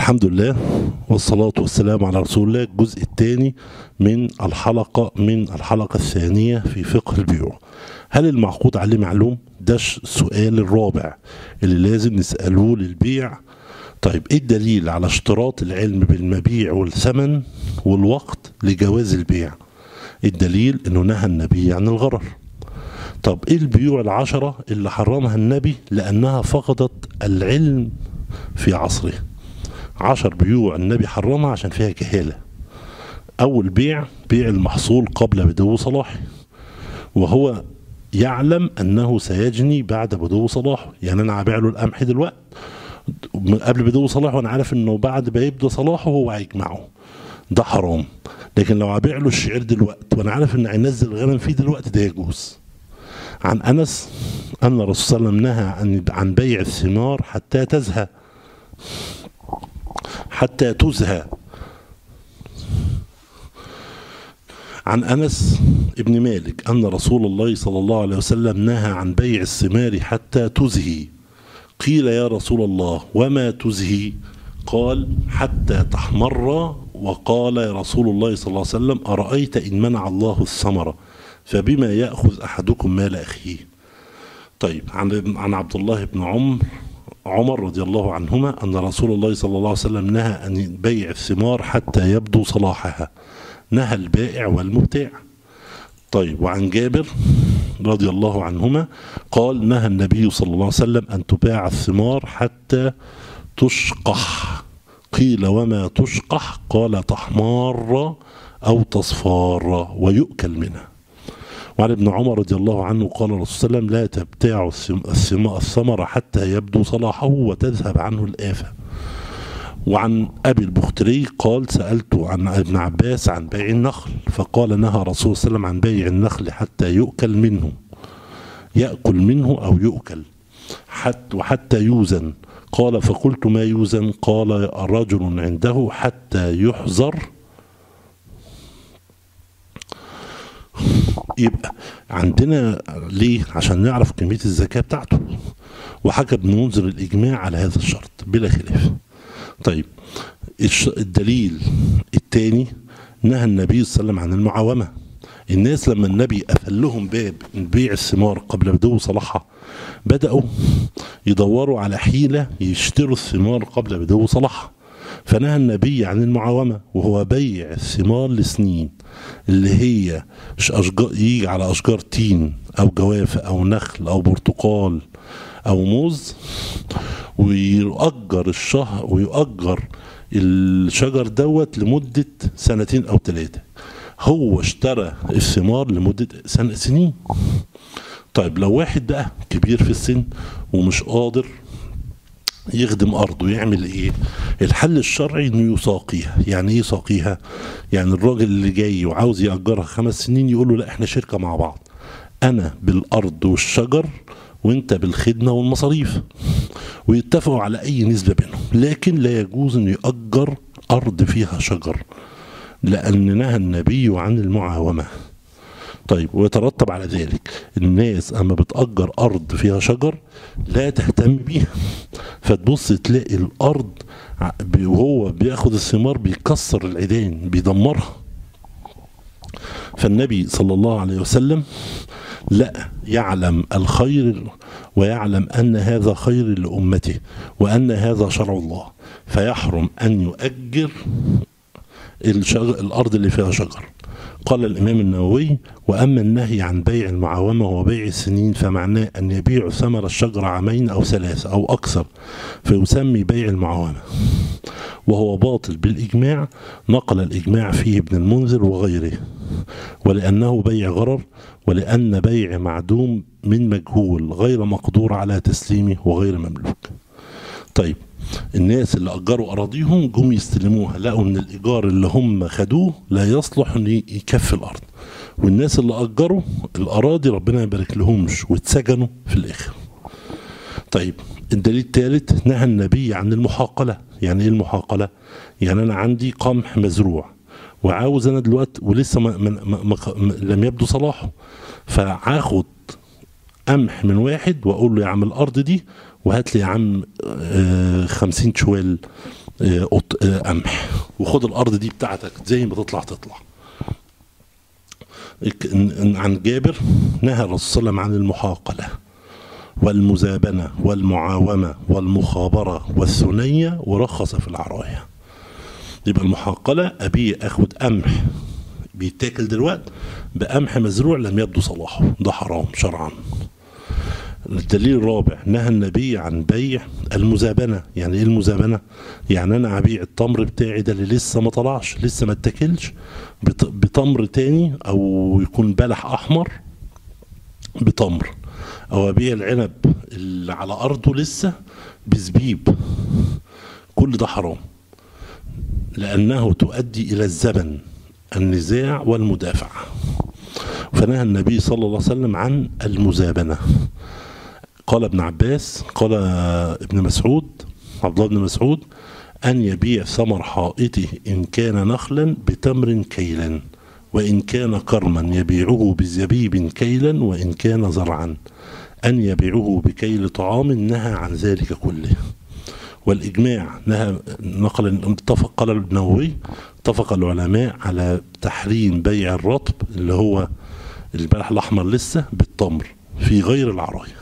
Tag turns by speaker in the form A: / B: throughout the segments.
A: الحمد لله والصلاة والسلام على رسول الله الجزء الثاني من الحلقة من الحلقة الثانية في فقه البيوع هل المعقود عليه معلوم؟ ده السؤال الرابع اللي لازم نسأله للبيع طيب ايه الدليل على اشتراط العلم بالمبيع والثمن والوقت لجواز البيع الدليل انه نهى النبي عن الغرر طب ايه البيوع العشرة اللي حرمها النبي لانها فقدت العلم في عصره عشر بيوع النبي حرمها عشان فيها جهالة أول بيع بيع المحصول قبل بدو صلاحه وهو يعلم أنه سيجني بعد بدو صلاحه يعني أنا هبيع له القمح دلوقتي قبل بدو صلاحه وأنا عارف أنه بعد ما يبدو صلاحه هو هيجمعه ده حرام لكن لو هبيع له الشعير دلوقتي وأنا عارف أن هينزل الغنم فيه دلوقتي ده يجوز عن أنس أن الرسول صلى الله عليه وسلم نهى عن عن بيع الثمار حتى تزهى حتى تزهى عن انس ابن مالك ان رسول الله صلى الله عليه وسلم نهى عن بيع الثمار حتى تزهي قيل يا رسول الله وما تزهي قال حتى تحمر وقال يا رسول الله صلى الله عليه وسلم ارايت ان منع الله الثمره فبما ياخذ احدكم مال اخيه طيب عن عن عبد الله بن عمر عمر رضي الله عنهما أن رسول الله صلى الله عليه وسلم نهى عن بيع الثمار حتى يبدو صلاحها نهى البائع والمبتاع طيب وعن جابر رضي الله عنهما قال نهى النبي صلى الله عليه وسلم أن تباع الثمار حتى تشقح قيل وما تشقح قال تحمار أو تصفار ويؤكل منها وعن ابن عمر رضي الله عنه قال الرسول صلى الله عليه وسلم لا تبتاع الثمر حتى يبدو صلاحه وتذهب عنه الآفة وعن أبي البختري قال سألت عن ابن عباس عن بيع النخل فقال نهى رسول صلى الله عليه وسلم عن بيع النخل حتى يؤكل منه يأكل منه أو يؤكل حتى وحتى يوزن قال فقلت ما يوزن قال رجل عنده حتى يحذر يبقى عندنا ليه عشان نعرف كمية الزكاة بتاعته وحكى ابن منذر الإجماع على هذا الشرط بلا خلاف طيب الدليل الثاني نهى النبي صلى الله عليه وسلم عن المعاومة الناس لما النبي قفل لهم باب بيع الثمار قبل بدو صلاحها بدأوا يدوروا على حيلة يشتروا الثمار قبل بدو صلاحها فنهى النبي عن المعاومة وهو بيع الثمار لسنين اللي هي أشجار يجي على أشجار تين أو جوافة أو نخل أو برتقال أو موز ويؤجر الشهر ويؤجر الشجر دوت لمدة سنتين أو ثلاثة هو اشترى الثمار لمدة سنة سنين طيب لو واحد بقى كبير في السن ومش قادر يخدم ارضه يعمل ايه الحل الشرعي انه يساقيها يعني ايه يساقيها يعني الراجل اللي جاي وعاوز ياجرها خمس سنين يقول له لا احنا شركه مع بعض انا بالارض والشجر وانت بالخدمه والمصاريف ويتفقوا على اي نسبه بينهم لكن لا يجوز انه ياجر ارض فيها شجر لان نهى النبي عن المعاومه طيب ويترتب على ذلك الناس اما بتأجر ارض فيها شجر لا تهتم بيها فتبص تلاقي الارض وهو بياخد الثمار بيكسر العيدان بيدمرها فالنبي صلى الله عليه وسلم لا يعلم الخير ويعلم ان هذا خير لامته وان هذا شرع الله فيحرم ان يؤجر الارض اللي فيها شجر قال الإمام النووي وأما النهي عن بيع المعاومة وبيع السنين فمعناه أن يبيع ثمر الشجرة عامين أو ثلاثة أو أكثر فيسمي بيع المعاومة وهو باطل بالإجماع نقل الإجماع فيه ابن المنذر وغيره ولأنه بيع غرر ولأن بيع معدوم من مجهول غير مقدور على تسليمه وغير مملوك طيب الناس اللي اجروا اراضيهم جم يستلموها لقوا ان الايجار اللي هم خدوه لا يصلح ان يكفي الارض والناس اللي اجروا الاراضي ربنا يبارك لهمش واتسجنوا في الاخر طيب الدليل الثالث نهى النبي عن المحاقله يعني ايه المحاقله يعني انا عندي قمح مزروع وعاوز انا دلوقتي ولسه ما ما ما ما لم يبدو صلاحه فهاخد قمح من واحد واقول له يا عم الارض دي وهات لي يا عم آه، خمسين شوال آه، قط- آه، قمح وخد الارض دي بتاعتك زي ما تطلع تطلع إك- إن- إن عن جابر نهى الرسول صلى الله عليه وسلم عن المحاقله والمزابنه والمعاومه والمخابره والثنيه ورخص في العرايه يبقى المحاقله ابيه اخد قمح بيتاكل دلوقتي بقمح مزروع لم يبدو صلاحه ده حرام شرعا الدليل الرابع نهى النبي عن بيع المزابنة يعني ايه المزابنة يعني انا هبيع التمر بتاعي ده اللي لسه ما طلعش لسه ما اتاكلش بت- بتمر تاني او يكون بلح احمر بتمر او ابيع العنب اللي على ارضه لسه بزبيب كل ده حرام لانه تؤدي الى الزمن النزاع والمدافعه فنهى النبي صلى الله عليه وسلم عن المزابنه قال ابن عباس قال ابن مسعود عبد الله بن مسعود أن يبيع ثمر حائطه إن كان نخلا بتمر كيلا وإن كان كرما يبيعه بزبيب كيلا وإن كان زرعا أن يبيعه بكيل طعام نهى عن ذلك كله والإجماع نهى نقل اتفق قال النووي اتفق العلماء على تحريم بيع الرطب اللي هو البلح الأحمر لسه بالتمر في غير العراية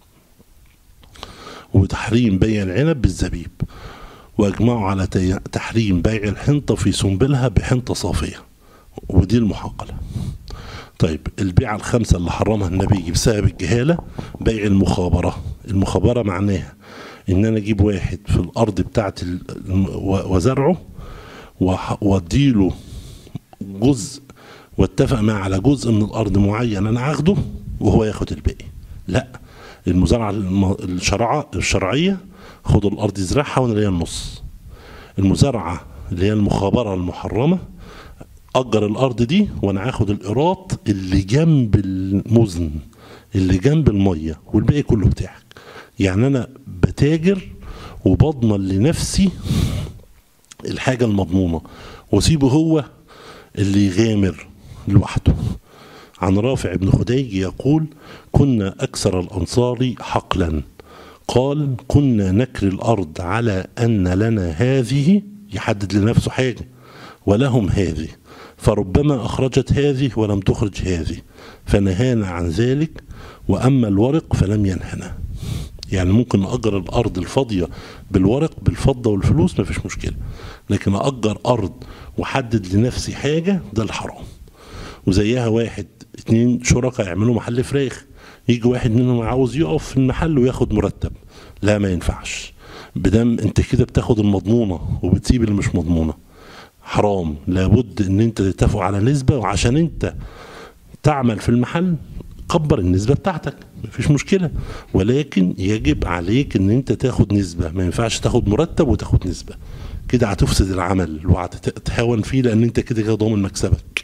A: وتحريم بيع العنب بالزبيب واجمعوا على تي- تحريم بيع الحنطة في سنبلها بحنطة صافية ودي المحاقلة طيب البيعة الخمسة اللي حرمها النبي بسبب الجهالة بيع المخابرة المخابرة معناها ان انا اجيب واحد في الارض بتاعت ال- الم- و- وزرعه وح- واديله جزء واتفق معاه على جزء من الارض معين انا هاخده وهو ياخد الباقي لا المزارعه الم- الشرعه الشرعيه خد الارض يزرعها وانا ليا النص المزارعه اللي هي المخابره المحرمه اجر الارض دي وانا هاخد الايراد اللي جنب المزن اللي جنب الميه والباقي كله بتاعك يعني انا بتاجر وبضمن لنفسي الحاجه المضمونه واسيبه هو اللي يغامر لوحده عن رافع بن خديج يقول كنا أكثر الأنصار حقلا قال كنا نكري الأرض على أن لنا هذه يحدد لنفسه حاجة ولهم هذه فربما أخرجت هذه ولم تخرج هذه فنهانا عن ذلك وأما الورق فلم ينهنا يعني ممكن أجر الأرض الفاضية بالورق بالفضة والفلوس مفيش مشكلة لكن أجر أرض وحدد لنفسي حاجة ده الحرام وزيها واحد اتنين شركاء يعملوا محل فراخ يجي واحد منهم عاوز يقف في المحل وياخد مرتب لا ما ينفعش بدم انت كده بتاخد المضمونه وبتسيب اللي مش مضمونه حرام لابد ان انت تتفقوا على نسبه وعشان انت تعمل في المحل كبر النسبه بتاعتك مفيش مشكله ولكن يجب عليك ان انت تاخد نسبه ما ينفعش تاخد مرتب وتاخد نسبه كده هتفسد العمل وهتتهاون فيه لان انت كده كده ضامن مكسبك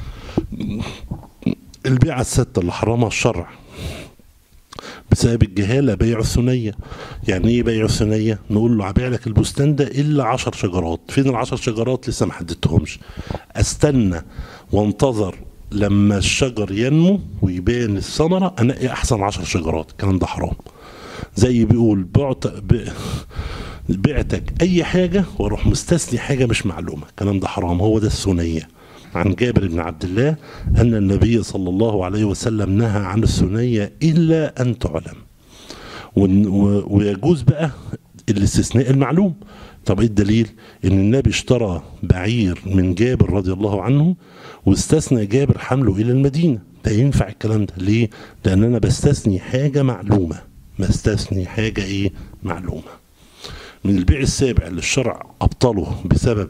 A: البيعة الستة اللي حرمها الشرع بسبب الجهالة بيع الثنية يعني ايه بيع الثنية نقول له هبيع لك البستان ده الا عشر شجرات فين العشر شجرات لسه ما حددتهمش استنى وانتظر لما الشجر ينمو ويبان الثمرة انقي احسن عشر شجرات الكلام ده حرام زي بيقول بعت ب... بعتك اي حاجة واروح مستثني حاجة مش معلومة الكلام ده حرام هو ده الثنية عن جابر بن عبد الله أن النبي صلى الله عليه وسلم نهى عن الثنية إلا أن تعلم ون- و- ويجوز بقى الاستثناء المعلوم طب ايه الدليل ان النبي اشترى بعير من جابر رضي الله عنه واستثنى جابر حمله الى المدينه ده ينفع الكلام ده ليه لان انا بستثني حاجه معلومه بستثني حاجه ايه معلومه من البيع السابع اللي الشرع ابطله بسبب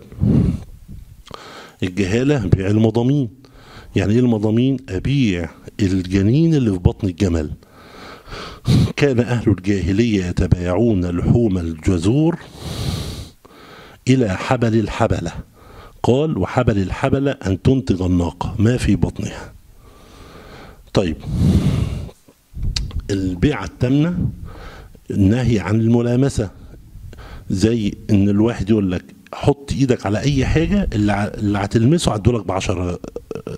A: الجهالة بيع المضامين يعني ايه المضامين ابيع الجنين اللي في بطن الجمل كان اهل الجاهلية يتبايعون لحوم الجزور الى حبل الحبلة قال وحبل الحبلة ان تنتج الناقة ما في بطنها طيب البيعة التامنة النهي عن الملامسة زي ان الواحد يقول لك حط ايدك على اي حاجه اللي ع- اللي هتلمسه هدولك ب 10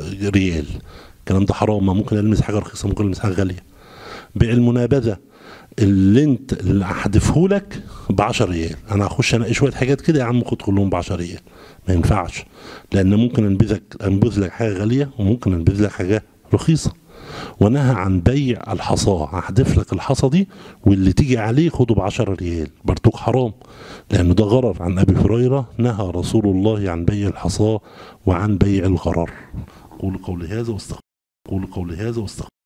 A: ريال الكلام ده حرام ما ممكن المس حاجه رخيصه ممكن المس حاجه غاليه بيع المنابذه اللي انت اللي هحدفه لك ب 10 ريال انا هخش انقي شويه حاجات كده يا عم خد كلهم ب 10 ريال ما ينفعش لان ممكن انبذك انبذ لك حاجه غاليه وممكن انبذ لك حاجه رخيصه ونهى عن بيع الحصاه هحدف لك الحصى دي واللي تيجي عليه خده ب 10 ريال برضك حرام لانه ده غرر عن ابي هريره نهى رسول الله عن بيع الحصاه وعن بيع الغرر قولوا قولي هذا واستغفر قولوا قولي هذا واستغفر